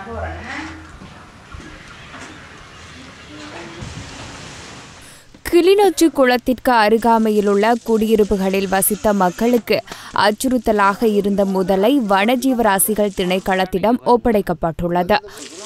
கிளிநொச்சி குளத்திற்கு அருகாமையில் உள்ள குடியிருப்புகளில் வசித்த மக்களுக்கு அச்சுறுத்தலாக இருந்த முதலை வனஜீவராசிகள் திணைக்களத்திடம் ஒப்படைக்கப்பட்டுள்ளது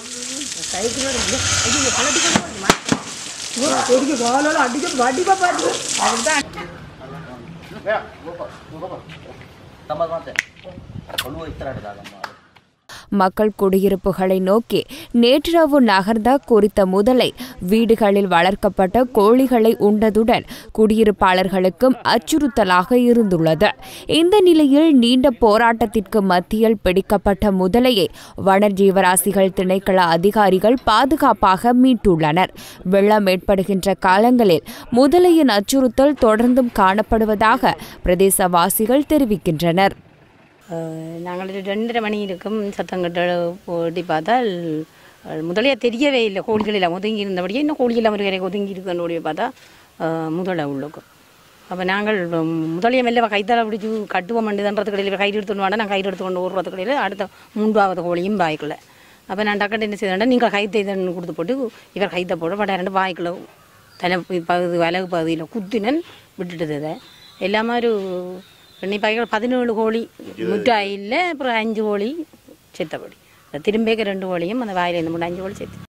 மக்கள் குடியிருப்புகளை நோக்கி நேற்றிரவு நகர்ந்த குறித்த முதலை வீடுகளில் வளர்க்கப்பட்ட கோழிகளை உண்டதுடன் குடியிருப்பாளர்களுக்கும் அச்சுறுத்தலாக இருந்துள்ளது இந்த நிலையில் நீண்ட போராட்டத்திற்கு மத்தியில் பிடிக்கப்பட்ட முதலையை வனஜீவராசிகள் திணைக்கள அதிகாரிகள் பாதுகாப்பாக மீட்டுள்ளனர் வெள்ளம் ஏற்படுகின்ற காலங்களில் முதலையின் அச்சுறுத்தல் தொடர்ந்தும் காணப்படுவதாக பிரதேசவாசிகள் தெரிவிக்கின்றனர் அஹ் நாங்கள் ஒரு ரெண்டரை மணி இருக்கும் சத்தம் கட்ட ஓட்டி பார்த்தால் அஹ் முதலையா தெரியவே இல்லை கோழிகள் எல்லாம் ஒதுங்கி இருந்தபடியே இன்னும் கோழிகள் எல்லாம் ஒரு கரை ஒதுங்கி இருக்குன்னு ஓடி பார்த்தா அஹ் முதலை உள்ளுக்கும் அப்போ நாங்கள் உம், முதலையை மெல்ல கைத்தால பிடிச்சி கட்டுவோம் மண்டுதன்றதுக்கு இடையில கயிறு எடுத்துன்னு வாடா நான் கயிறு எடுத்து கொண்டு ஓடுறதுக்கு இடையில அடுத்த மூன்றாவது கோழியும் பாய்க்குள்ள அப்போ நான் டக்கட்டு என்ன செய்தேன்டா நீங்கள் கைத்தை இதன்னு கொடுத்து போட்டு இவர் கைத்தை போட பட் ரெண்டு பாய்க்குள்ள தலை பகுதி வலகு பகுதியில் குத்தினன் விட்டுட்டது அதை எல்லாமே ஒரு எண்ணி பாய்கள் பதினேழு கோழி முட்டாயில் அப்புறம் அஞ்சு கோழி செத்தபடி திரும்பிக்க ரெண்டு கோழியும் அந்த வாயில் இந்த மூணு அஞ்சு கோழி செத்து